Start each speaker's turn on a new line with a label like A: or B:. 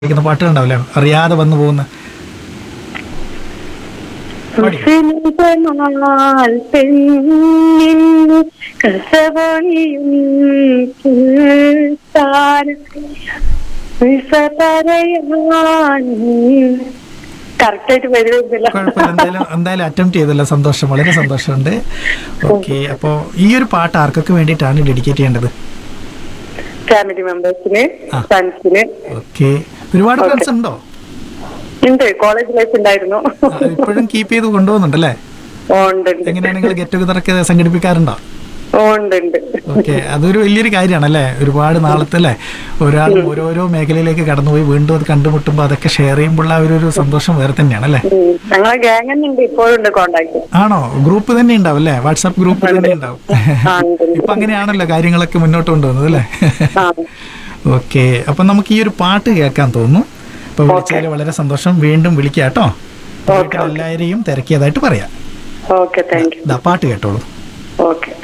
A: കേൾക്കുന്ന പാട്ടുകളുണ്ടാവില്ലേ അറിയാതെ വന്നു പോകുന്ന പാടി.
B: സുസ്മിതമാൽ പെണ്ണിന്നു കസവണിയും കറക്റ്റായിട്ട് വരുന്നില്ല
A: കുഴപ്പമില്ല എന്തായാലും എന്തായാലും അറ്റംപ്റ്റ് ചെയ്തല്ലോ സന്തോഷം വളരെ സന്തോഷമുണ്ട് ഓക്കെ അപ്പോൾ ഈ ഒരു പാട്ട് ആർക്കൊക്കെ വേണ്ടിയിട്ടാണ് ഡെഡിക്കേറ്റ് ചെയ്യേണ്ടത്
B: ഫാമിലി മെമ്പേഴ്സിന്
A: ആ.
B: ഫ്രണ്ട്സിന്
A: ഓക്കെ ഒരുപാട് ഫ്രണ്ട്സ് ഉണ്ടോ
B: ഉണ്ട് കോളേജ് ലൈഫ് ഉണ്ടായിരുന്നു
A: ആ, ഇപ്പോഴും കീപ്പ് ചെയ്ത് കൊണ്ടുപോകുന്നുണ്ടല്ലേ
B: ഓ, ഉണ്ട് ഉണ്ട്.
A: എങ്ങനെയാണ് നിങ്ങൾ ഗെറ്റ് ടുഗദറൊക്കെ സംഘടിപ്പിക്കാറുണ്ടോ
B: ഓ, ഉണ്ട് ഉണ്ട്
A: ഓക്കെ അതൊരു വലിയൊരു കാര്യമാണല്ലേ ഒരുപാട് നാളത്തെ അല്ലേ ഒരാൾ ഓരോരോ മേഖലയിലേക്ക് കടന്നുപോയി വീണ്ടും അത് കണ്ടുമുട്ടുമ്പോൾ അതൊക്കെ ഷെയർ ചെയ്യുമ്പോഴുള്ള ആ ഒരു ഒരു സന്തോഷം വേറെ തന്നെയാണ് അല്ലേ
B: ഉം. ഞങ്ങളെ ഗ്യാങ് തന്നെ ഉണ്ട് ഇപ്പോഴും ഉണ്ട് കോണ്ടാക്ട്
A: ആണോ ഗ്രൂപ്പ് തന്നെ ഉണ്ടാവും അല്ലേ വാട്സാപ്പ് ഗ്രൂപ്പ് തന്നെ ഉണ്ടാവും
B: ആ, ഉണ്ട്, ഉണ്ട്.
A: ഇപ്പൊ അങ്ങനെയാണല്ലോ കാര്യങ്ങളൊക്കെ മുന്നോട്ട് കൊണ്ടുപോകുന്നത് അല്ലേ
B: ആ
A: ഓക്കെ അപ്പൊ നമുക്ക് ഈ ഒരു പാട്ട് കേൾക്കാൻ തോന്നുന്നു അപ്പൊ വിളിച്ചതിൽ വളരെ സന്തോഷം വീണ്ടും വിളിക്കാം കേട്ടോ
B: ഓക്കെ, ഓക്കെ.
A: എല്ലാവരെയും തിരക്കിയതായിട്ട് പറയാം
B: ഓക്കെ താങ്ക് യു
A: ദാ പാട്ട് കേട്ടോളൂ
B: ഓക്കെ